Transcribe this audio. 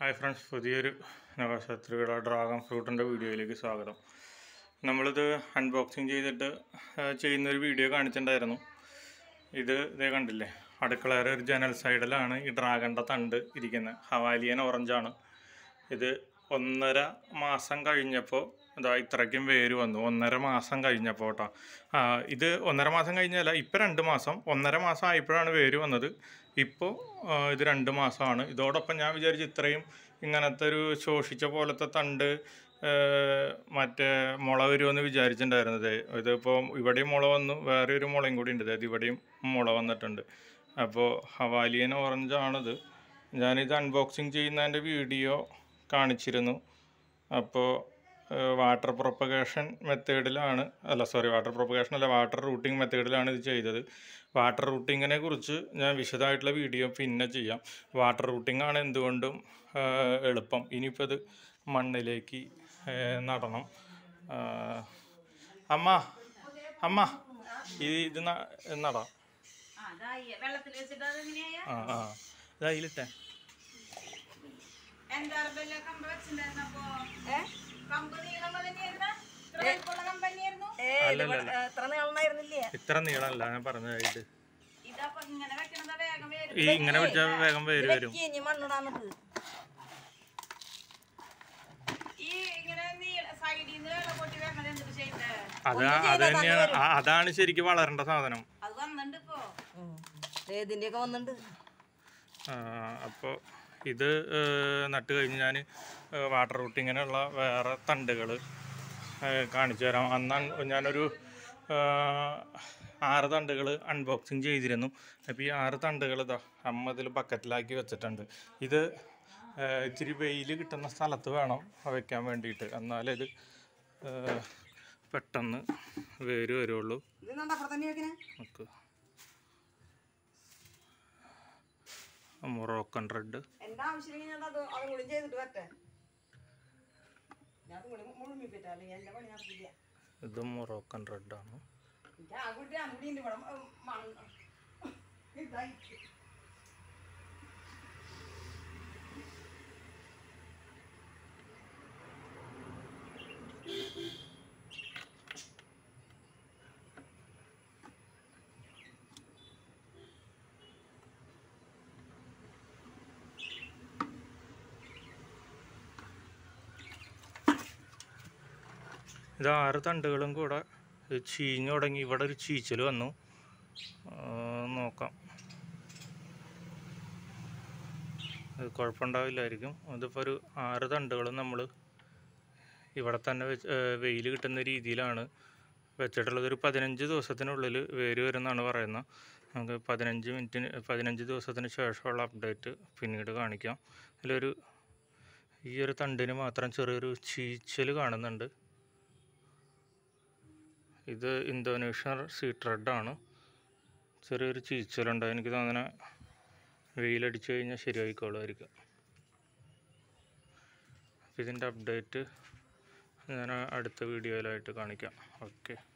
Hi friends പുതിയൊരു നവശത്രുക്കളുടെ dragon ഫ്രൂട്ടിൻ്റെ വീഡിയോയിലേക്ക് സ്വാഗതം നമ്മളിത് അൺബോക്സിങ് ചെയ്തിട്ട് ആ, ചെയ്യുന്നൊരു വീഡിയോ കാണിച്ചിട്ടുണ്ടായിരുന്നു ഇത് ഇതേ കണ്ടില്ലേ അടുക്കളയുടെ ഒരു ജനൽ സൈഡിലാണ് ഈ ഡ്രാഗണിൻ്റെ തണ്ട് ഇരിക്കുന്നത് ഹവാലിയൻ ഓറഞ്ചാണ് ഇത് ഒന്നര മാസം കഴിഞ്ഞപ്പോൾ ഇതാ ഇത്രയ്ക്കും വേര് വന്നു ഒന്നര മാസം കഴിഞ്ഞപ്പോൾ കേട്ടോ ആ, ഇത് ഒന്നര മാസം കഴിഞ്ഞല്ല ഇപ്പം രണ്ട് മാസം ഒന്നര മാസം ആയപ്പോഴാണ് വേര് വന്നത് ഇപ്പോൾ ഇത് രണ്ട് മാസമാണ് ഇതോടൊപ്പം ഞാൻ വിചാരിച്ചു ഇത്രയും ഇങ്ങനത്തെ ഒരു ശോഷിച്ച പോലത്തെ തണ്ട് ആ, മറ്റേ മുള വരുമെന്ന് വിചാരിച്ചിട്ടുണ്ടായിരുന്നത് ഇതിപ്പോൾ ഇവിടെയും മുള വന്നു വേറെ ഒരു മുളയും കൂടി ഉണ്ട് അതായത് ഇവിടെയും മുള വന്നിട്ടുണ്ട് അപ്പോൾ ഹവാലിയൻ ഓറഞ്ചാണിത് ഞാനിത് അൺബോക്സിങ് ചെയ്യുന്നതിൻ്റെ വീഡിയോ കാണിച്ചിരുന്നു അപ്പോൾ വാട്ടർ പ്രൊപ്പഗേഷൻ മെത്തേഡിലാണ് അല്ല സോറി വാട്ടർ പ്രൊപ്പഗേഷൻ അല്ല വാട്ടർ റൂട്ടിംഗ് മെത്തേഡിലാണ് ഇത് ചെയ്തത് വാട്ടർ റൂട്ടിങ്ങിനെ കുറിച്ച് ഞാൻ വിശദമായിട്ടുള്ള വീഡിയോ പിന്നെ ചെയ്യാം വാട്ടർ റൂട്ടിംഗ് ആണ് എന്തുകൊണ്ടും ആ, എളുപ്പം ഇനിയിപ്പോൾ ഇത് മണ്ണിലേക്ക് ആ, നടണം ആ, അമ്മ അമ്മ ഇത് ഇത് ന- നടാം ആ, അതായി. വെള്ളത്തിൽ വെച്ചിട്ട് അതെങ്ങനെയാ? ആ ആ ഇതായിലിട്ടെ എന്താ അറബിലെ കമ്പ് വെച്ചിട്ടുണ്ടായിരുന്നപ്പോ? കമ്പ് നീളം തന്നെയായിരുന്നാ? ഇത്ര വലിപ്പമുള്ള കമ്പ് തന്നെയായിരുന്നു? അല്ലല്ല എത്ര നീളമായിരുന്നില്ലേ ഇത്ര നീളമല്ല ഞാൻ പറഞ്ഞതായിട്ട് ഇതപ്പൊ ഇങ്ങനെ വെക്കണതാ വേഗം വരും. ഈ ഇങ്ങനെ പിടിച്ചാൽ വേഗം വേര് വരും ഇനി മണ്ണിടാന്നിട്ട് ഈ ഇങ്ങനെ നീള- സൈഡിൽ നിന്ന് വെള്ളം പൊട്ടി വരണത് എന്തിട്ട് ചെയ്തേ? അത് അത് തന്നെയാണ് ആ- അതാണ് ശരിക്കും വളരേണ്ട സാധനം അത് വന്നിണ്ട് ഇപ്പൊ. ഏതിന്റെ ഒക്കെ വന്നിട്ടുണ്ട് അപ്പോൾ ഇത് ഏഹ്, നട്ട് കഴിഞ്ഞ് ഞാൻ വാട്ടർ റൂട്ടിങ്ങിനുള്ള വേറെ തണ്ടുകൾ കാണിച്ചു തരാം അന്ന് അൺ- ഞാനൊരു ഏഹ്, ആറ് തണ്ടുകൾ അൺബോക്സിങ് ചെയ്തിരുന്നു അപ്പോൾ ഈ ആറ് തണ്ടുകൾ ഇതാ അമ്മ ഇതിൽ ബക്കറ്റിലാക്കി വെച്ചിട്ടുണ്ട് ഇത് ഏഹ്, ഇച്ചിരി വെയിൽ കിട്ടുന്ന സ്ഥലത്ത് വേണം വെക്കാൻ വേണ്ടിയിട്ട് എന്നാലേ ഇത് ഏഹ്, പെട്ടെന്ന് വേര് വരുള്ളൂ ഇത് അപ്പുറത്ത് തന്നെ വെക്കണേ നമുക്ക് മൊറോക്കൻ റെഡ് എന്റെ ആവശ്യം ഞാൻ അത് അതും കൂടി ചെയ്തിട്ട് വരട്ടെ ഞാൻ അതും കൂടി മുഴുമിപ്പിട്ടാ അല്ലെങ്കിൽ എന്റെ പണി നടക്കില്ല ഇത് മൊറോക്കൻ റെഡാണ് എനിക്ക് ആ കുട്ടി ആ കുട്ടി ഇവിടെ ഉം, മണ്ണ് ഇതായി ഇത് ആറ് തണ്ടുകളും കൂടെ ഇത് ചീഞ്ഞു തുടങ്ങി ഇവിടെ ഒരു ചീച്ചൽ വന്നു ആ, നോക്കാം ഇത് കുഴപ്പമുണ്ടാവില്ലായിരിക്കും ഇതിപ്പോൾ ഒരു ആറ് തണ്ടുകളും നമ്മൾ ഇവിടെ തന്നെ വെച്ച് വെയിൽ കിട്ടുന്ന രീതിയിലാണ് വെച്ചിട്ടുള്ളത് ഒരു പതിനഞ്ച് ദിവസത്തിനുള്ളിൽ വേര് വരുമെന്നാണ് പറയുന്നത് നമുക്ക് പതിനഞ്ച് മിനിറ്റിന് പതിനഞ്ച് ദിവസത്തിന് ശേഷമുള്ള അപ്ഡേറ്റ് പിന്നീട് കാണിക്കാം ഇതിലൊരു ഈ ഒരു തണ്ടിന് മാത്രം ചെറിയൊരു ചീച്ചൽ കാണുന്നുണ്ട് ഇത് ഇന്തോനേഷ്യൻ സീറ്റ് റെഡാണ് ചെറിയൊരു ചീച്ചലുണ്ട് എനിക്ക് തോന്നുന്ന വെയിലടിച്ചു കഴിഞ്ഞാൽ ശരിയായിക്കോളുമായിരിക്കും അപ്പോൾ ഇതിൻ്റെ അപ്ഡേറ്റ് ഞാൻ അടുത്ത വീഡിയോയിലായിട്ട് കാണിക്കാം ഓക്കെ